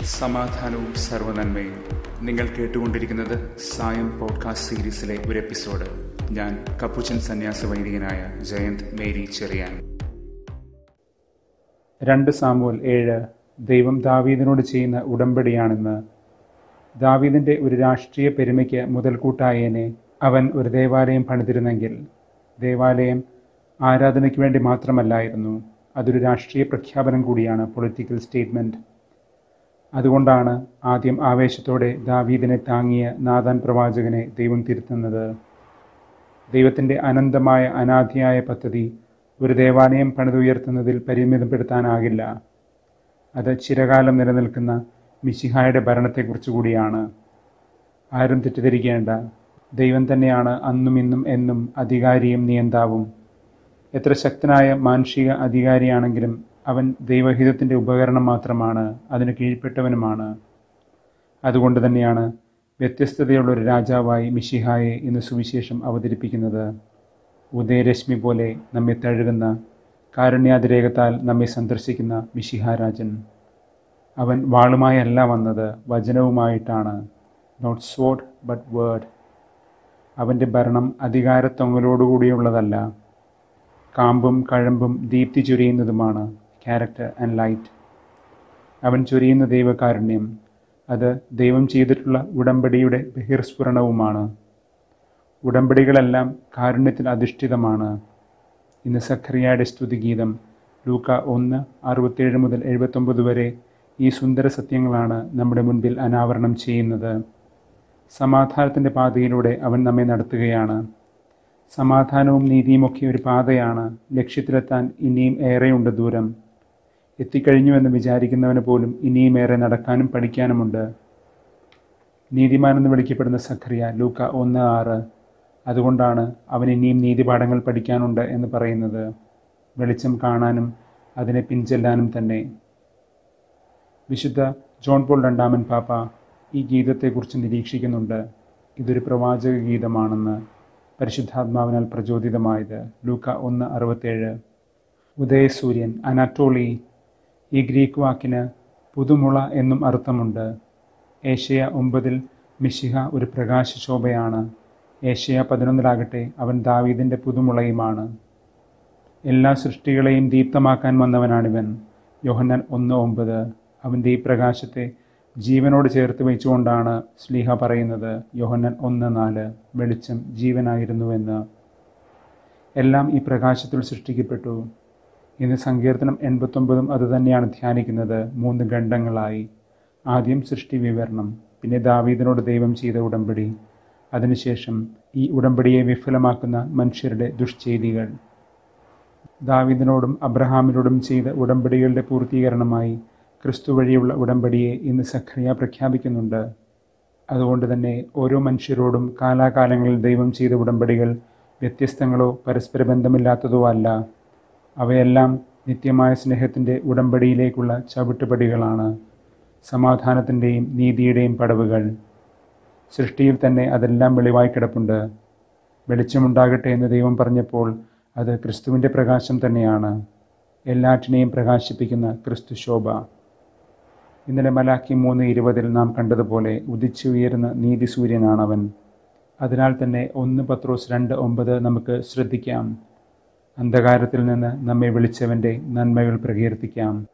സമാധാനവും സർവനന്മയും നിങ്ങൾ കേട്ടുകൊണ്ടിരിക്കുന്നത് സായം പോഡ്കാസ്റ്റ് സീരീസിലെ ഒരു എപ്പിസോഡ് ഞാൻ കപ്പുച്ചൻ സന്യാസ വൈദികനായ ജയന്ത് മേരി ചെറിയാൻ രണ്ട് സാമുവൽ ഏഴ് ദൈവം ദാവീദിനോട് ചെയ്യുന്ന ഉടമ്പടിയാണെന്ന് ദാവീദിൻ്റെ ഒരു രാഷ്ട്രീയ പെരുമയ്ക്ക് മുതൽക്കൂട്ടായേനെ അവൻ ഒരു ദേവാലയം പണിതിരുന്നെങ്കിൽ ദേവാലയം ആരാധനയ്ക്ക് വേണ്ടി മാത്രമല്ലായിരുന്നു അതൊരു രാഷ്ട്രീയ പ്രഖ്യാപനം കൂടിയാണ് പൊളിറ്റിക്കൽ സ്റ്റേറ്റ്മെൻറ്റ് അതുകൊണ്ടാണ് ആദ്യം ആവേശത്തോടെ ദാവീദിനെ താങ്ങിയ നാഥാൻ പ്രവാചകനെ ദൈവം തിരുത്തുന്നത് ദൈവത്തിൻ്റെ അനന്തമായ അനാദിയായ പദ്ധതി ഒരു ദേവാലയം പണിതുയർത്തുന്നതിൽ പരിമിതപ്പെടുത്താനാകില്ല അത് ചിരകാലം നിലനിൽക്കുന്ന മിശിഹായുടെ ഭരണത്തെക്കുറിച്ച് കൂടിയാണ് ആരും തെറ്റിദ്ധരിക്കേണ്ട ദൈവം തന്നെയാണ് അന്നും ഇന്നും എന്നും അധികാരിയും നിയന്താവും എത്ര ശക്തനായ മാനുഷിക അധികാരിയാണെങ്കിലും അവൻ ദൈവഹിതത്തിൻ്റെ ഉപകരണം മാത്രമാണ് അതിന് കീഴ്പ്പെട്ടവനുമാണ് അതുകൊണ്ട് തന്നെയാണ് വ്യത്യസ്തതയുള്ള ഒരു രാജാവായി മിഷിഹായെ ഇന്ന് സുവിശേഷം അവതരിപ്പിക്കുന്നത് ഉദയരശ്മി പോലെ നമ്മെ തഴുകുന്ന കാരുണ്യാതിരേകത്താൽ നമ്മെ സന്ദർശിക്കുന്ന മിഷിഹാരാജൻ അവൻ വാളുമായല്ല വന്നത് വചനവുമായിട്ടാണ് നോട്ട് സ്വോഡ് ബട്ട് വേർഡ് അവൻ്റെ ഭരണം അധികാരത്തൊങ്ങലോടുകൂടിയുള്ളതല്ല കാമ്പും കഴമ്പും ദീപ്തി ചൊരിയുന്നതുമാണ് ക്യാരക്ടർ ആൻഡ് ലൈറ്റ് അവൻ ചൊരിയുന്ന ദൈവകാരുണ്യം അത് ദൈവം ചെയ്തിട്ടുള്ള ഉടമ്പടിയുടെ ബഹിർസ്ഫുരണവുമാണ് ഉടമ്പടികളെല്ലാം കാരുണ്യത്തിൽ അധിഷ്ഠിതമാണ് ഇന്ന് സഖറിയയുടെ സ്തുതിഗീതം ലൂക്ക ഒന്ന് അറുപത്തേഴ് മുതൽ എഴുപത്തൊമ്പത് വരെ ഈ സുന്ദര സത്യങ്ങളാണ് നമ്മുടെ മുൻപിൽ അനാവരണം ചെയ്യുന്നത് സമാധാനത്തിൻ്റെ പാതയിലൂടെ അവൻ നമ്മെ നടത്തുകയാണ് സമാധാനവും നീതിയുമൊക്കെ ഒരു പാതയാണ് ലക്ഷ്യത്തിലെത്താൻ ഇനിയും ഏറെയുണ്ട് ദൂരം എത്തിക്കഴിഞ്ഞുവെന്ന് വിചാരിക്കുന്നവന് പോലും ഇനിയും ഏറെ നടക്കാനും പഠിക്കാനുമുണ്ട് നീതിമാനെന്ന് വിളിക്കപ്പെടുന്ന സഖറിയ ലൂക്ക ഒന്ന് ആറ് അതുകൊണ്ടാണ് അവൻ ഇനിയും നീതിപാഠങ്ങൾ പഠിക്കാനുണ്ട് എന്ന് പറയുന്നത് വെളിച്ചം കാണാനും അതിനെ പിൻചെല്ലാനും തന്നെ വിശുദ്ധ ജോൺ പോൾ രണ്ടാമൻ പാപ്പ ഈ ഗീതത്തെക്കുറിച്ച് നിരീക്ഷിക്കുന്നുണ്ട് ഇതൊരു പ്രവാചക ഗീതമാണെന്ന് പരിശുദ്ധാത്മാവിനാൽ പ്രചോദിതമായത് ലൂക്ക ഒന്ന് അറുപത്തേഴ് ഉദയസൂര്യൻ അനാറ്റോളി ഈ ഗ്രീക്ക് വാക്കിന് പുതുമുള എന്നും അർത്ഥമുണ്ട് ഏഷ്യ ഒമ്പതിൽ മിശിഹ ഒരു പ്രകാശശോഭയാണ് ഏഷ്യ പതിനൊന്നിലാകട്ടെ അവൻ ദാവീദിൻ്റെ പുതുമുളയുമാണ് എല്ലാ സൃഷ്ടികളെയും ദീപ്തമാക്കാൻ വന്നവനാണിവൻ യോഹന്നാൻ ഒന്ന് ഒമ്പത് അവൻ്റെ ഈ പ്രകാശത്തെ ജീവനോട് ചേർത്ത് വെച്ചുകൊണ്ടാണ് സ്ലീഹ പറയുന്നത് യോഹന്നൻ ഒന്ന് നാല് വെളിച്ചം ജീവനായിരുന്നുവെന്ന് എല്ലാം ഈ പ്രകാശത്തിൽ സൃഷ്ടിക്കപ്പെട്ടു ഇന്ന് സങ്കീർത്തനം എൺപത്തൊമ്പതും അതുതന്നെയാണ് ധ്യാനിക്കുന്നത് മൂന്ന് ഖണ്ഡങ്ങളായി ആദ്യം സൃഷ്ടി വിവരണം പിന്നെ ദാവീദിനോട് ദൈവം ചെയ്ത ഉടമ്പടി അതിനുശേഷം ഈ ഉടമ്പടിയെ വിഫലമാക്കുന്ന മനുഷ്യരുടെ ദുഷ്ചെയ്തികൾ ദാവീദിനോടും അബ്രഹാമിനോടും ചെയ്ത ഉടമ്പടികളുടെ പൂർത്തീകരണമായി ക്രിസ്തു വഴിയുള്ള ഉടമ്പടിയെ ഇന്ന് സഖറിയ പ്രഖ്യാപിക്കുന്നുണ്ട് അതുകൊണ്ട് തന്നെ ഓരോ മനുഷ്യരോടും കാലാകാലങ്ങളിൽ ദൈവം ചെയ്ത ഉടമ്പടികൾ വ്യത്യസ്തങ്ങളോ പരസ്പര ബന്ധമില്ലാത്തതോ അല്ല അവയെല്ലാം നിത്യമായ സ്നേഹത്തിൻ്റെ ഉടമ്പടിയിലേക്കുള്ള ചവിട്ടുപടികളാണ് സമാധാനത്തിൻ്റെയും നീതിയുടെയും പടവുകൾ സൃഷ്ടിയിൽ തന്നെ അതെല്ലാം വെളിവായി കിടപ്പുണ്ട് വെളിച്ചമുണ്ടാകട്ടെ എന്ന് ദൈവം പറഞ്ഞപ്പോൾ അത് ക്രിസ്തുവിൻ്റെ പ്രകാശം തന്നെയാണ് എല്ലാറ്റിനെയും പ്രകാശിപ്പിക്കുന്ന ക്രിസ്തു ശോഭ ഇന്നലെ മലാക്കി മൂന്ന് ഇരുപതിൽ നാം കണ്ടതുപോലെ ഉദിച്ചുയരുന്ന നീതി സൂര്യനാണവൻ അതിനാൽ തന്നെ ഒന്ന് പത്രോസ് രണ്ട് ഒമ്പത് നമുക്ക് ശ്രദ്ധിക്കാം അന്ധകാരത്തിൽ നിന്ന് നമ്മെ വിളിച്ചവൻ്റെ നന്മകൾ പ്രകീർത്തിക്കാം